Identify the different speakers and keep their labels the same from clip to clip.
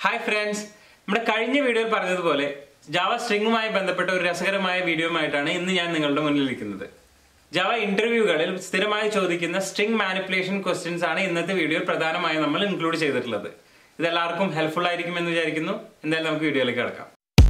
Speaker 1: hi friends നമ്മുടെ കഴിഞ്ഞ വീഡിയോയിൽ പറഞ്ഞതുപോലെ ജാവ സ്ട്രിങ്ങുമായി ബന്ധപ്പെട്ട ഒരു രസകരമായ വീഡിയോയുമായിട്ടാണ് ഇന്ന് ഞാൻ നിങ്ങളുടെ മുന്നിൽ ഇരിക്കുന്നത് ജാവ ഇന്റർവ്യൂകളിൽ സ്ഥിരമായി ചോദിക്കുന്ന സ്ട്രിംഗ് മാനിപ്പുലേഷൻ ക്വസ്റ്റ്യൻസ് ആണ് ഇന്നത്തെ വീഡിയോയിൽ പ്രധാനമായും നമ്മൾ ഇൻക്ലൂഡ് ചെയ്തിട്ടുള്ളത് ഇതെല്ലാവർക്കും ഹെൽപ്ഫുൾ ആയിരിക്കും എന്ന് വിചാരിക്കുന്നു എന്തായാലും നമുക്ക് വീഡിയോയിലേക്ക് കിടക്കാം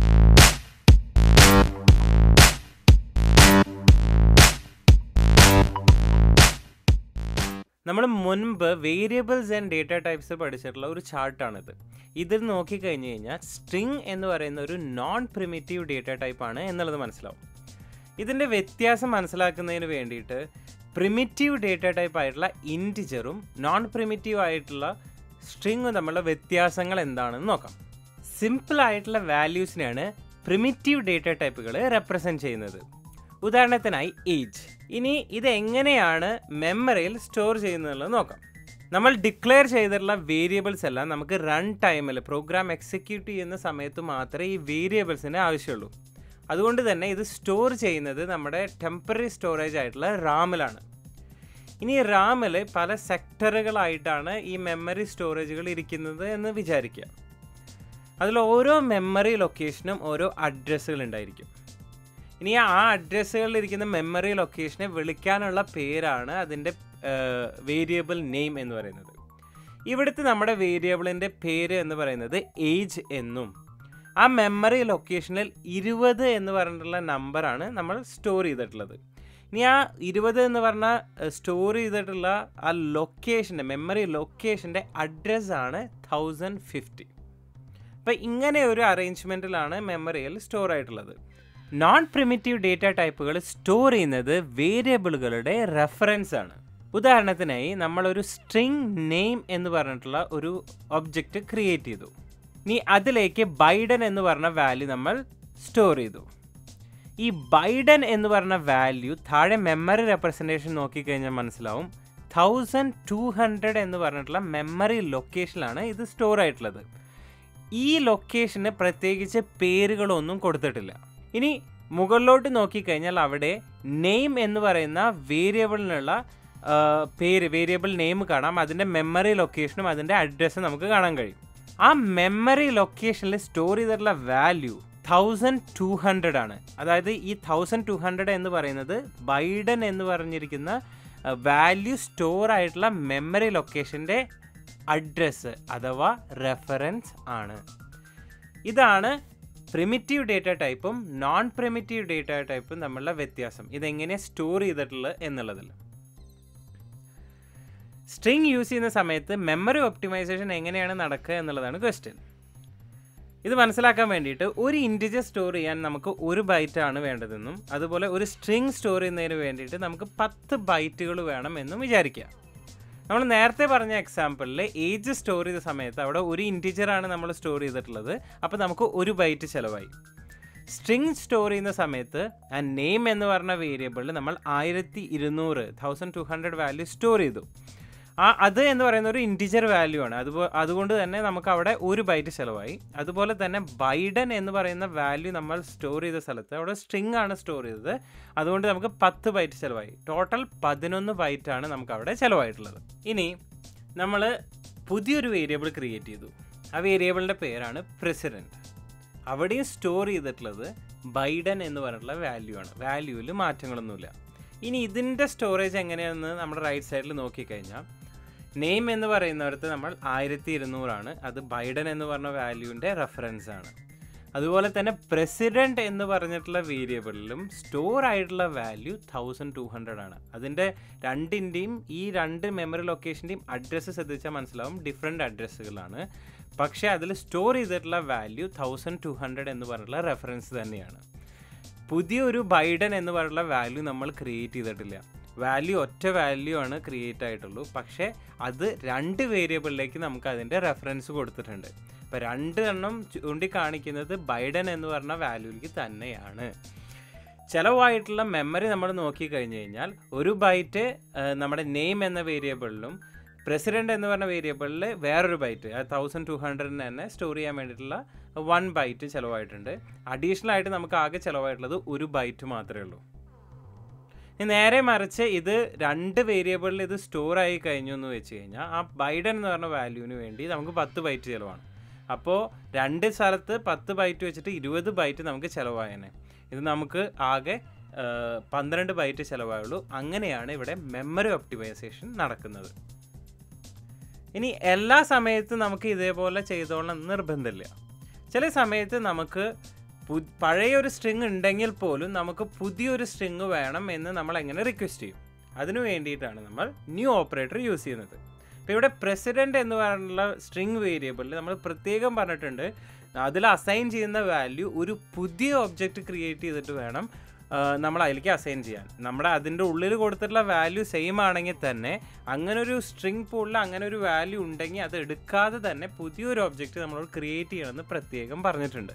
Speaker 1: നമ്മൾ മുൻപ് വേരിയബിൾസ് ആൻഡ് ഡേറ്റ ടൈപ്സ് പഠിച്ചിട്ടുള്ള ഒരു ചാർട്ടാണിത് ഇതിൽ നോക്കിക്കഴിഞ്ഞ് കഴിഞ്ഞാൽ സ്ട്രിങ് എന്ന് പറയുന്ന ഒരു നോൺ പ്രിമിറ്റീവ് ഡേറ്റ ടൈപ്പാണ് എന്നുള്ളത് മനസ്സിലാവും ഇതിൻ്റെ വ്യത്യാസം മനസ്സിലാക്കുന്നതിന് വേണ്ടിയിട്ട് പ്രിമിറ്റീവ് ഡേറ്റ ടൈപ്പ് ആയിട്ടുള്ള ഇൻറ്റിജറും നോൺ പ്രിമിറ്റീവ് ആയിട്ടുള്ള സ്ട്രിങ്ങും തമ്മിലുള്ള വ്യത്യാസങ്ങൾ എന്താണെന്ന് നോക്കാം സിമ്പിൾ ആയിട്ടുള്ള വാല്യൂസിനെയാണ് പ്രിമിറ്റീവ് ഡേറ്റ ടൈപ്പുകൾ റെപ്രസെൻറ്റ് ചെയ്യുന്നത് ഉദാഹരണത്തിനായി ഏജ് ഇനി ഇത് എങ്ങനെയാണ് മെമ്മറിയിൽ സ്റ്റോർ ചെയ്യുന്നതെന്നുള്ളത് നോക്കാം നമ്മൾ ഡിക്ലെയർ ചെയ്തിട്ടുള്ള വേരിയബിൾസ് എല്ലാം നമുക്ക് റൺ ടൈമിൽ പ്രോഗ്രാം എക്സിക്യൂട്ട് ചെയ്യുന്ന സമയത്ത് മാത്രമേ ഈ വേരിയബിൾസിന് ആവശ്യമുള്ളൂ അതുകൊണ്ട് തന്നെ ഇത് സ്റ്റോർ ചെയ്യുന്നത് നമ്മുടെ ടെമ്പററി സ്റ്റോറേജ് ആയിട്ടുള്ള റാമിലാണ് ഇനി റാമിൽ പല സെക്ടറുകളായിട്ടാണ് ഈ മെമ്മറി സ്റ്റോറേജുകൾ ഇരിക്കുന്നത് എന്ന് വിചാരിക്കുക അതിൽ ഓരോ മെമ്മറി ലൊക്കേഷനും ഓരോ അഡ്രസ്സുകൾ ഉണ്ടായിരിക്കും ഇനി ആ അഡ്രസ്സുകളിൽ ഇരിക്കുന്ന മെമ്മറി ലൊക്കേഷനെ വിളിക്കാനുള്ള പേരാണ് അതിൻ്റെ വേരിയബിൾ നെയിം എന്ന് പറയുന്നത് ഇവിടുത്തെ നമ്മുടെ വേരിയബിളിൻ്റെ പേര് എന്ന് പറയുന്നത് ഏജ് എന്നും ആ മെമ്മറി ലൊക്കേഷനിൽ ഇരുപത് എന്ന് പറഞ്ഞിട്ടുള്ള നമ്പറാണ് നമ്മൾ സ്റ്റോർ ചെയ്തിട്ടുള്ളത് ഇനി ആ ഇരുപത് എന്ന് പറഞ്ഞാൽ സ്റ്റോർ ചെയ്തിട്ടുള്ള ആ ലൊക്കേഷൻ്റെ മെമ്മറി ലൊക്കേഷൻ്റെ അഡ്രസ്സാണ് തൗസൻഡ് ഫിഫ്റ്റി അപ്പോൾ ഇങ്ങനെ ഒരു അറേഞ്ച്മെൻറ്റിലാണ് മെമ്മറിയിൽ സ്റ്റോർ ആയിട്ടുള്ളത് നോൺ പ്രിമിറ്റീവ് ഡേറ്റ ടൈപ്പുകൾ സ്റ്റോർ ചെയ്യുന്നത് വേരിയബിളുകളുടെ റെഫറൻസ് ആണ് ഉദാഹരണത്തിനായി നമ്മളൊരു സ്ട്രിങ് നെയിം എന്ന് പറഞ്ഞിട്ടുള്ള ഒരു ഒബ്ജക്റ്റ് ക്രിയേറ്റ് ചെയ്തു ഇനി അതിലേക്ക് ബൈഡൻ എന്ന് പറഞ്ഞ വാല്യൂ നമ്മൾ സ്റ്റോർ ചെയ്തു ഈ ബൈഡൻ എന്ന് പറഞ്ഞ വാല്യൂ താഴെ മെമ്മറി റെപ്രസെൻറ്റേഷൻ നോക്കിക്കഴിഞ്ഞാൽ മനസ്സിലാവും തൗസൻഡ് ടു ഹൺഡ്രഡ് എന്ന് പറഞ്ഞിട്ടുള്ള മെമ്മറി ലൊക്കേഷനിലാണ് ഇത് സ്റ്റോർ ആയിട്ടുള്ളത് ഈ ലൊക്കേഷന് പ്രത്യേകിച്ച് പേരുകളൊന്നും കൊടുത്തിട്ടില്ല ഇനി മുകളിലോട്ട് നോക്കിക്കഴിഞ്ഞാൽ അവിടെ നെയിം എന്ന് പറയുന്ന വേരിയബിളിനുള്ള പേര് വേരിയബിൾ നെയിം കാണാം അതിൻ്റെ മെമ്മറി ലൊക്കേഷനും അതിൻ്റെ അഡ്രസ്സും നമുക്ക് കാണാൻ കഴിയും ആ മെമ്മറി ലൊക്കേഷനിൽ സ്റ്റോർ ചെയ്തിട്ടുള്ള വാല്യൂ തൗസൻഡ് ടു ഹൺഡ്രഡ് ആണ് അതായത് ഈ തൗസൻഡ് ടു ഹൺഡ്രഡ് എന്ന് പറയുന്നത് ബൈഡൻ എന്ന് പറഞ്ഞിരിക്കുന്ന വാല്യൂ സ്റ്റോർ ആയിട്ടുള്ള മെമ്മറി ലൊക്കേഷൻ്റെ അഡ്രസ്സ് അഥവാ റെഫറൻസ് ആണ് ഇതാണ് പ്രിമിറ്റീവ് ഡേറ്റ ടൈപ്പും നോൺ പ്രിമിറ്റീവ് ഡേറ്റ ടൈപ്പും തമ്മിലുള്ള വ്യത്യാസം ഇതെങ്ങനെ സ്റ്റോർ ചെയ്തിട്ടുള്ളത് എന്നുള്ളതിൽ സ്ട്രിങ് യൂസ് ചെയ്യുന്ന സമയത്ത് മെമ്മറി ഒപ്റ്റിമൈസേഷൻ എങ്ങനെയാണ് നടക്കുക എന്നുള്ളതാണ് ക്വസ്റ്റ്യൻ ഇത് മനസ്സിലാക്കാൻ വേണ്ടിയിട്ട് ഒരു ഇൻറ്റിജർ സ്റ്റോർ ചെയ്യാൻ നമുക്ക് ഒരു ബൈറ്റ് ആണ് വേണ്ടതെന്നും അതുപോലെ ഒരു സ്ട്രിങ് സ്റ്റോർ ചെയ്യുന്നതിന് വേണ്ടിയിട്ട് നമുക്ക് പത്ത് ബൈറ്റുകൾ വേണം എന്നും വിചാരിക്കുക നമ്മൾ നേരത്തെ പറഞ്ഞ എക്സാമ്പിളിൽ ഏജ് സ്റ്റോർ ചെയ്ത സമയത്ത് അവിടെ ഒരു ഇൻറ്റിജർ ആണ് നമ്മൾ സ്റ്റോർ ചെയ്തിട്ടുള്ളത് അപ്പോൾ നമുക്ക് ഒരു ബൈറ്റ് ചിലവായി സ്ട്രിങ് സ്റ്റോർ ചെയ്യുന്ന സമയത്ത് ആ നെയിം എന്ന് പറഞ്ഞ വേരിയബിളിൽ നമ്മൾ ആയിരത്തി ഇരുന്നൂറ് thousand two hundred value store ചെയ്തു ആ അത് എന്ന് പറയുന്ന ഒരു ഇൻറ്റിജർ വാല്യൂ ആണ് അതുപോലെ അതുകൊണ്ട് തന്നെ നമുക്ക് അവിടെ ഒരു ബൈറ്റ് ചിലവായി അതുപോലെ തന്നെ ബൈഡൻ എന്ന് പറയുന്ന വാല്യൂ നമ്മൾ സ്റ്റോർ ചെയ്ത സ്ഥലത്ത് അവിടെ സ്ട്രിങ് ആണ് സ്റ്റോർ ചെയ്തത് അതുകൊണ്ട് നമുക്ക് പത്ത് ബൈറ്റ് ചിലവായി ടോട്ടൽ പതിനൊന്ന് ബൈറ്റ് ആണ് നമുക്ക് അവിടെ ചിലവായിട്ടുള്ളത് ഇനി നമ്മൾ പുതിയൊരു വേരിയബിൾ ക്രിയേറ്റ് ചെയ്തു ആ വേരിയബിളിൻ്റെ പേരാണ് പ്രസിഡൻറ്റ് അവിടെയും സ്റ്റോർ ചെയ്തിട്ടുള്ളത് ബൈഡൻ എന്ന് പറഞ്ഞിട്ടുള്ള വാല്യൂ ആണ് വാല്യൂവിൽ മാറ്റങ്ങളൊന്നുമില്ല ഇനി ഇതിൻ്റെ സ്റ്റോറേജ് എങ്ങനെയാണെന്ന് നമ്മുടെ റൈറ്റ് സൈഡിൽ നോക്കിക്കഴിഞ്ഞാൽ നെയിം എന്ന് പറയുന്നിടത്ത് നമ്മൾ ആയിരത്തി ഇരുന്നൂറാണ് അത് ബൈഡൻ എന്ന് പറഞ്ഞ വാല്യൂവിൻ്റെ റെഫറൻസ് ആണ് അതുപോലെ തന്നെ പ്രസിഡൻറ്റ് എന്ന് പറഞ്ഞിട്ടുള്ള വേരിയബിളിലും സ്റ്റോർ ആയിട്ടുള്ള വാല്യൂ തൗസൻഡ് ടു ഹൺഡ്രഡ് ആണ് അതിൻ്റെ രണ്ടിൻ്റെയും ഈ രണ്ട് മെമ്മറി ലൊക്കേഷൻ്റെയും അഡ്രസ്സ് ശ്രദ്ധിച്ചാൽ മനസ്സിലാവും ഡിഫറെൻ്റ് അഡ്രസ്സുകളാണ് പക്ഷേ അതിൽ സ്റ്റോർ ചെയ്തിട്ടുള്ള വാല്യൂ തൗസൻഡ് ടു ഹൺഡ്രഡ് എന്ന് പറഞ്ഞിട്ടുള്ള റെഫറൻസ് തന്നെയാണ് പുതിയൊരു ബൈഡൻ എന്ന് പറഞ്ഞിട്ടുള്ള വാല്യൂ നമ്മൾ ക്രിയേറ്റ് ചെയ്തിട്ടില്ല വാല്യൂ ഒറ്റ വാല്യൂ ആണ് ക്രിയേറ്റ് ആയിട്ടുള്ളൂ പക്ഷേ അത് രണ്ട് വേരിയബിളിലേക്ക് നമുക്ക് അതിൻ്റെ റെഫറൻസ് കൊടുത്തിട്ടുണ്ട് അപ്പോൾ രണ്ട് എണ്ണം ചൂണ്ടിക്കാണിക്കുന്നത് ബൈഡൻ എന്ന് പറഞ്ഞ വാല്യൂലേക്ക് തന്നെയാണ് ചിലവായിട്ടുള്ള മെമ്മറി നമ്മൾ നോക്കിക്കഴിഞ്ഞ് കഴിഞ്ഞാൽ ഒരു ബൈറ്റ് നമ്മുടെ നെയിം എന്ന വേരിയബിളിലും പ്രസിഡൻ്റ് എന്ന് പറഞ്ഞ വേരിയബിളിൽ വേറൊരു ബൈറ്റ് അത് തൗസൻഡ് ടു ഹൺഡ്രഡിന് തന്നെ സ്റ്റോർ ചെയ്യാൻ വേണ്ടിയിട്ടുള്ള വൺ ബൈറ്റ് ചിലവായിട്ടുണ്ട് അഡീഷണൽ ആയിട്ട് നമുക്ക് ആകെ ചിലവായിട്ടുള്ളത് ഒരു ബൈറ്റ് മാത്രമേ ഉള്ളൂ ഇനി നേരെ മറിച്ച് ഇത് രണ്ട് വേരിയബിളിൽ ഇത് സ്റ്റോർ ആയി കഴിഞ്ഞു എന്ന് വെച്ച് കഴിഞ്ഞാൽ ആ ബൈഡൻ എന്ന് പറഞ്ഞ വാല്യൂവിന് വേണ്ടി നമുക്ക് പത്ത് ബൈറ്റ് ചിലവാണ് അപ്പോൾ രണ്ട് സ്ഥലത്ത് പത്ത് ബൈറ്റ് വെച്ചിട്ട് ഇരുപത് ബൈറ്റ് നമുക്ക് ചിലവായേനെ ഇത് നമുക്ക് ആകെ ആ, പന്ത്രണ്ട് ബൈറ്റ് ചിലവായുള്ളൂ അങ്ങനെയാണ് ഇവിടെ മെമ്മറി ഒപ്റ്റിമൈസേഷൻ നടക്കുന്നത് ഇനി എല്ലാ സമയത്തും നമുക്ക് ഇതേപോലെ ചെയ്തോളണം എന്ന് നിർബന്ധമില്ല ചില സമയത്ത് നമുക്ക് പു- പഴയ ഒരു സ്ട്രിങ് ഉണ്ടെങ്കിൽ പോലും നമുക്ക് പുതിയൊരു സ്ട്രിങ് വേണം എന്ന് നമ്മൾ എങ്ങനെ റിക്വസ്റ്റ് ചെയ്യും അതിനു വേണ്ടിയിട്ടാണ് നമ്മൾ ന്യൂ ഓപ്പറേറ്റർ യൂസ് ചെയ്യുന്നത് ഇപ്പോൾ ഇവിടെ പ്രസിഡന്റ് എന്ന് പറഞ്ഞുള്ള സ്ട്രിങ് വേരിയബിളിൽ നമ്മൾ പ്രത്യേകം പറഞ്ഞിട്ടുണ്ട് അതിൽ അസൈൻ ചെയ്യുന്ന വാല്യൂ ഒരു പുതിയ ഒബ്ജക്റ്റ് ക്രിയേറ്റ് ചെയ്തിട്ട് വേണം ആ, നമ്മൾ അതിലേക്ക് അസൈൻ ചെയ്യാൻ നമ്മുടെ അതിൻ്റെ ഉള്ളിൽ കൊടുത്തിട്ടുള്ള വാല്യൂ സെയിം ആണെങ്കിൽ തന്നെ അങ്ങനെ ഒരു സ്ട്രിങ് പൂളിൽ അങ്ങനെ ഒരു വാല്യൂ ഉണ്ടെങ്കിൽ അത് എടുക്കാതെ തന്നെ പുതിയൊരു ഒബ്ജക്റ്റ് നമ്മളോട് ക്രിയേറ്റ് ചെയ്യണമെന്ന് പ്രത്യേകം പറഞ്ഞിട്ടുണ്ട്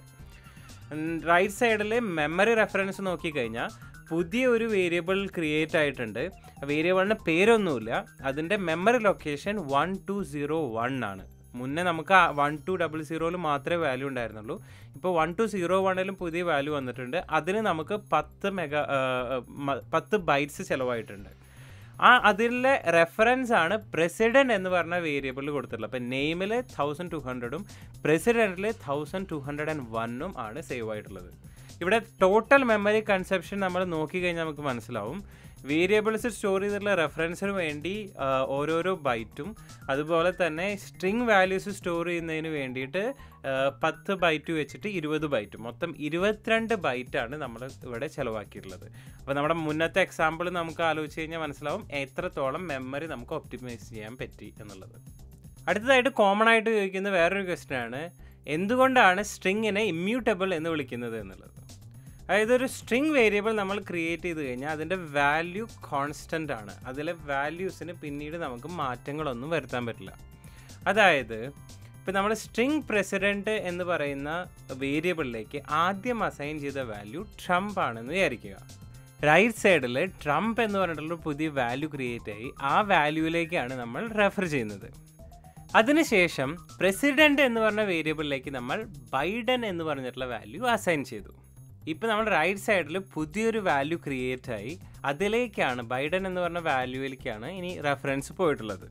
Speaker 1: റൈറ്റ് സൈഡിൽ മെമ്മറി റെഫറൻസ് നോക്കിക്കഴിഞ്ഞാൽ പുതിയ ഒരു വേരിയബിൾ ക്രിയേറ്റ് ആയിട്ടുണ്ട് വേരിയബിളിന് പേരൊന്നുമില്ല അതിൻ്റെ memory location one two zero one ആണ് മുന്നേ നമുക്ക് വൺ ടു ഡബിൾ സീറോയിൽ മാത്രമേ വാല്യൂ ഉണ്ടായിരുന്നുള്ളൂ ഇപ്പോൾ വൺ ടു സീറോ വണ്ണിലും പുതിയ വാല്യൂ വന്നിട്ടുണ്ട് അതിന് നമുക്ക് പത്ത് മെഗാ പത്ത് ബൈറ്റ്സ് ചിലവായിട്ടുണ്ട് ആ അതിലെ റെഫറൻസ് ആണ് പ്രസിഡന്റ് എന്ന് പറഞ്ഞ വേരിയബിളിൽ കൊടുത്തിട്ടുള്ളത് അപ്പം നെയിമിൽ തൗസൻഡ് ടു ഹൺഡ്രഡും പ്രസിഡന്റിൽ തൗസൻഡ് ടു ഹൺഡ്രഡ് ആൻഡ് വണ്ണും ആണ് സേവ് ആയിട്ടുള്ളത് ഇവിടെ ടോട്ടൽ മെമ്മറി കൺസെപ്ഷൻ നമ്മൾ നോക്കിക്കഴിഞ്ഞാൽ നമുക്ക് മനസ്സിലാവും വേരിയബിൾസ് സ്റ്റോർ ചെയ്തിട്ടുള്ള റെഫറൻസിന് വേണ്ടി ആ, ഓരോരോ ബൈറ്റും അതുപോലെ തന്നെ സ്ട്രിങ് വാല്യൂസ് സ്റ്റോർ ചെയ്യുന്നതിന് വേണ്ടിയിട്ട് ആ, പത്ത് ബൈറ്റ് വെച്ചിട്ട് ഇരുപത് ബൈറ്റ് മൊത്തം ഇരുപത്തിരണ്ട് ബൈറ്റാണ് നമ്മൾ ഇവിടെ ചിലവാക്കിയിട്ടുള്ളത് അപ്പോൾ നമ്മുടെ മുന്നത്തെ എക്സാമ്പിൾ നമുക്ക് ആലോചിച്ച് കഴിഞ്ഞാൽ മനസ്സിലാവും എത്രത്തോളം മെമ്മറി നമുക്ക് ഒപ്റ്റിമൈസ് ചെയ്യാൻ പറ്റി എന്നുള്ളത് അടുത്തതായിട്ട് കോമൺ ആയിട്ട് ചോദിക്കുന്ന വേറൊരു ക്വസ്റ്റ്യൻ ആണ് എന്തുകൊണ്ടാണ് സ്ട്രിങ്ങിനെ ഇമ്മ്യൂട്ടബിൾ എന്ന് വിളിക്കുന്നത് എന്നുള്ളത് അതായത് ഒരു സ്ട്രിങ് വേരിയബിൾ നമ്മൾ ക്രിയേറ്റ് ചെയ്ത് കഴിഞ്ഞാൽ അതിൻ്റെ വാല്യൂ കോൺസ്റ്റൻ്റ് ആണ് അതിലെ വാല്യൂസിന് പിന്നീട് നമുക്ക് മാറ്റങ്ങളൊന്നും വരുത്താൻ പറ്റില്ല അതായത് ഇപ്പം നമ്മൾ സ്ട്രിങ് പ്രസിഡൻറ്റ് എന്ന് പറയുന്ന വേരിയബിളിലേക്ക് ആദ്യം അസൈൻ ചെയ്ത വാല്യൂ ട്രംപ് ആണെന്ന് വിചാരിക്കുക റൈറ്റ് സൈഡിൽ ട്രംപ് എന്ന് പറഞ്ഞിട്ടുള്ള ഒരു പുതിയ വാല്യൂ ക്രിയേറ്റ് ആയി ആ വാല്യൂവിലേക്കാണ് നമ്മൾ റെഫർ ചെയ്യുന്നത് അതിനുശേഷം പ്രസിഡന്റ് എന്ന് പറഞ്ഞ വേരിയബിളിലേക്ക് നമ്മൾ ബൈഡൻ എന്ന് പറഞ്ഞിട്ടുള്ള വാല്യൂ അസൈൻ ചെയ്തു ഇപ്പം നമ്മൾ റൈറ്റ് സൈഡിൽ പുതിയൊരു വാല്യൂ ക്രിയേറ്റ് ആയി അതിലേക്കാണ് ബൈഡൻ എന്ന് പറഞ്ഞ വാല്യൂവിലേക്കാണ് ഇനി റെഫറൻസ് പോയിട്ടുള്ളത്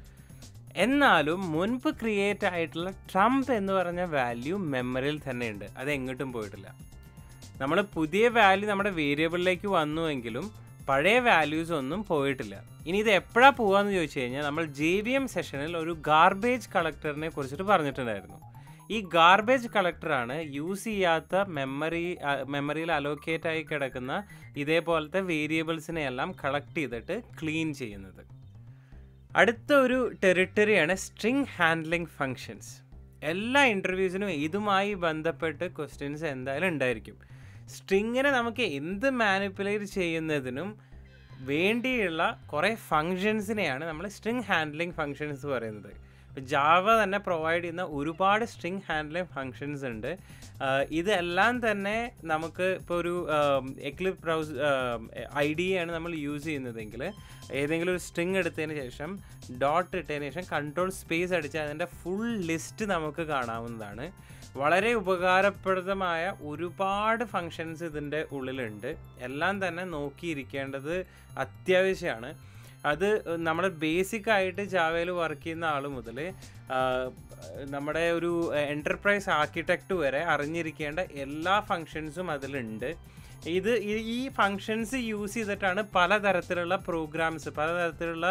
Speaker 1: എന്നാലും മുൻപ് ക്രിയേറ്റ് ആയിട്ടുള്ള ട്രംപ് എന്ന് പറഞ്ഞ വാല്യൂ മെമ്മറിയിൽ തന്നെ ഉണ്ട് അത് എങ്ങോട്ടും പോയിട്ടില്ല നമ്മൾ പുതിയ വാല്യൂ നമ്മുടെ വേരിയബിളിലേക്ക് വന്നുവെങ്കിലും പഴയ വാല്യൂസ് ഒന്നും പോയിട്ടില്ല ഇനി ഇത് എപ്പോഴാണ് പോവാന്ന് ചോദിച്ചു കഴിഞ്ഞാൽ നമ്മൾ ജെ വി എം സെഷനിൽ ഒരു ഗാർബേജ് കളക്ടറിനെ കുറിച്ചിട്ട് പറഞ്ഞിട്ടുണ്ടായിരുന്നു ഈ ഗാർബേജ് കളക്ടറാണ് യൂസ് ചെയ്യാത്ത മെമ്മറി മെമ്മറിയിൽ അലോക്കേറ്റ് ആയി കിടക്കുന്ന ഇതേപോലത്തെ വേരിയബിൾസിനെ എല്ലാം കളക്ട് ചെയ്തിട്ട് ക്ലീൻ ചെയ്യുന്നത് അടുത്ത ഒരു ടെറിട്ടറിയാണ് സ്ട്രിങ് ഹാൻഡ്ലിംഗ് ഫങ്ഷൻസ് എല്ലാ ഇൻ്റർവ്യൂസിനും ഇതുമായി ബന്ധപ്പെട്ട് ക്വസ്റ്റ്യൻസ് എന്തായാലും ഉണ്ടായിരിക്കും സ്ട്രിങ്ങിനെ നമുക്ക് എന്ത് മാനിപ്പുലേറ്റ് ചെയ്യുന്നതിനും വേണ്ടിയുള്ള കുറേ ഫങ്ഷൻസിനെയാണ് നമ്മൾ സ്ട്രിങ് ഹാൻഡ്ലിംഗ് ഫങ്ഷൻസ് പറയുന്നത് ജാവ തന്നെ പ്രൊവൈഡ് ചെയ്യുന്ന ഒരുപാട് സ്ട്രിങ് ഹാൻഡ്ലിംഗ് ഫങ്ഷൻസ് ഉണ്ട് ആഹ് ഇതെല്ലാം തന്നെ നമുക്ക് ഇപ്പോൾ ഒരു എക്ലിപ് ബ്രൗസ് ഐ ഡി ആണ് നമ്മൾ യൂസ് ചെയ്യുന്നതെങ്കിൽ ഏതെങ്കിലും ഒരു സ്ട്രിങ് എടുത്തതിന് ശേഷം ഡോട്ട് ഇട്ടതിന് ശേഷം കൺട്രോൾ സ്പേസ് അടിച്ച് അതിൻ്റെ ഫുൾ ലിസ്റ്റ് നമുക്ക് കാണാവുന്നതാണ് വളരെ ഉപകാരപ്രദമായ ഒരുപാട് ഫങ്ഷൻസ് ഇതിൻ്റെ ഉള്ളിലുണ്ട് എല്ലാം തന്നെ നോക്കിയിരിക്കേണ്ടത് അത്യാവശ്യമാണ് അത് നമ്മൾ ബേസിക് ആയിട്ട് ജാവയിൽ വർക്ക് ചെയ്യുന്ന ആൾ മുതൽ നമ്മുടെ ഒരു എൻ്റർപ്രൈസ് ആർക്കിടെക്റ്റ് വരെ അറിഞ്ഞിരിക്കേണ്ട എല്ലാ ഫങ്ഷൻസും അതിലുണ്ട് ഇത് ഈ- ഈ ഫങ്ഷൻസ് യൂസ് ചെയ്തിട്ടാണ് പലതരത്തിലുള്ള പ്രോഗ്രാംസ് പലതരത്തിലുള്ള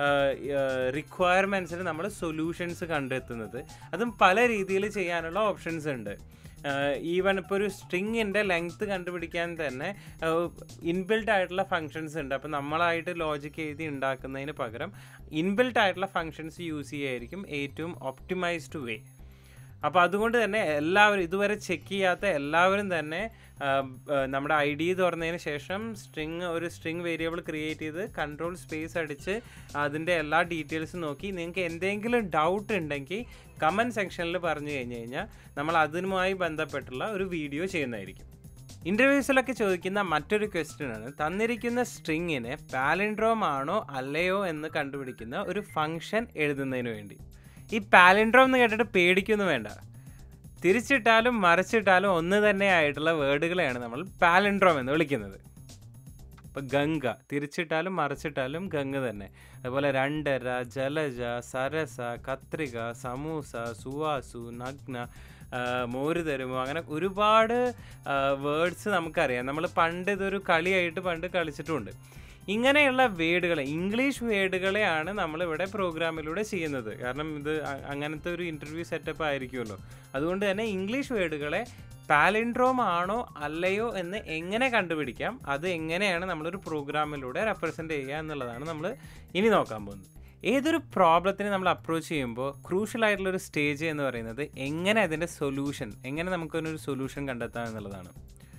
Speaker 1: റിക്വയർമെൻറ്റ്സിന് നമ്മൾ സൊല്യൂഷൻസ് കണ്ടെത്തുന്നത് അതും പല രീതിയിൽ ചെയ്യാനുള്ള ഓപ്ഷൻസ് ഉണ്ട് ഈവൻ ഇപ്പോൾ ഒരു സ്ട്രിങ്ങിൻ്റെ ലെങ്ത് കണ്ടുപിടിക്കാൻ തന്നെ ഇൻബിൽട്ട് ആയിട്ടുള്ള ഫങ്ഷൻസ് ഉണ്ട് അപ്പോൾ നമ്മളായിട്ട് ലോജിക് എഴുതി ഉണ്ടാക്കുന്നതിന് പകരം ഇൻബിൽട്ട് ആയിട്ടുള്ള ഫങ്ഷൻസ് യൂസ് ചെയ്യുമായിരിക്കും ഏറ്റവും ഒപ്റ്റിമൈസ്ഡ് വേ അപ്പോൾ അതുകൊണ്ട് തന്നെ എല്ലാവരും ഇതുവരെ ചെക്ക് ചെയ്യാത്ത എല്ലാവരും തന്നെ ആ, ആ, നമ്മുടെ ഐ ഡി തുറന്നതിന് ശേഷം സ്ട്രിങ് ഒരു സ്ട്രിങ് വേരിയബിൾ ക്രിയേറ്റ് ചെയ്ത് കൺട്രോൾ സ്പേസ് അടിച്ച് അതിൻ്റെ എല്ലാ ഡീറ്റെയിൽസും നോക്കി നിങ്ങൾക്ക് എന്തെങ്കിലും ഡൗട്ട് ഉണ്ടെങ്കിൽ കമൻറ്റ് സെക്ഷനിൽ പറഞ്ഞു കഴിഞ്ഞ് കഴിഞ്ഞാൽ നമ്മൾ അതിനുമായി ബന്ധപ്പെട്ടുള്ള ഒരു വീഡിയോ ചെയ്യുന്നതായിരിക്കും ഇൻ്റർവ്യൂസിലൊക്കെ ചോദിക്കുന്ന മറ്റൊരു ക്വസ്റ്റ്യൻ ആണ് തന്നിരിക്കുന്ന സ്ട്രിങ്ങിനെ പാലിൻഡ്രോം ആണോ അല്ലയോ എന്ന് കണ്ടുപിടിക്കുന്ന ഒരു ഫംഗ്ഷൻ എഴുതുന്നതിന് വേണ്ടി ഈ പാലിൻഡ്രോം എന്ന് കേട്ടിട്ട് പേടിക്കൊന്നും വേണ്ട തിരിച്ചിട്ടാലും മറിച്ചിട്ടാലും ഒന്ന് തന്നെ ആയിട്ടുള്ള വേർഡുകളെയാണ് നമ്മൾ പാലിൻഡ്രോം എന്ന് വിളിക്കുന്നത് ഇപ്പോൾ ഗംഗ തിരിച്ചിട്ടാലും മറിച്ചിട്ടാലും ഗംഗ തന്നെ അതുപോലെ രണ്ടര ജലജ സരസ കത്രിക സമൂസ സുവാസു നഗ്ന ആ, മോര് തരുമോ അങ്ങനെ ഒരുപാട് വേർഡ്സ് നമുക്കറിയാം നമ്മൾ പണ്ട് ഇതൊരു കളിയായിട്ട് പണ്ട് കളിച്ചിട്ടുമുണ്ട് ഇങ്ങനെയുള്ള വേർഡുകളെ ഇംഗ്ലീഷ് വേർഡുകളെയാണ് നമ്മളിവിടെ പ്രോഗ്രാമിലൂടെ ചെയ്യുന്നത് കാരണം ഇത് അ- അങ്ങനത്തെ ഒരു ഇൻ്റർവ്യൂ സെറ്റപ്പ് ആയിരിക്കുമല്ലോ അതുകൊണ്ട് തന്നെ ഇംഗ്ലീഷ് വേർഡുകളെ പാലിൻഡ്രോം ആണോ അല്ലയോ എന്ന് എങ്ങനെ കണ്ടുപിടിക്കാം അത് എങ്ങനെയാണ് നമ്മളൊരു പ്രോഗ്രാമിലൂടെ റെപ്രസെൻ്റ് ചെയ്യുക എന്നുള്ളതാണ് നമ്മൾ ഇനി നോക്കാൻ പോകുന്നത് ഏതൊരു പ്രോബ്ലത്തിന് നമ്മൾ അപ്രോച്ച് ചെയ്യുമ്പോൾ ക്രൂഷ്യൽ ആയിട്ടുള്ള ഒരു സ്റ്റേജ് എന്ന് പറയുന്നത് എങ്ങനെ അതിൻ്റെ സൊല്യൂഷൻ എങ്ങനെ നമുക്കൊരു സൊല്യൂഷൻ കണ്ടെത്താം എന്നുള്ളതാണ്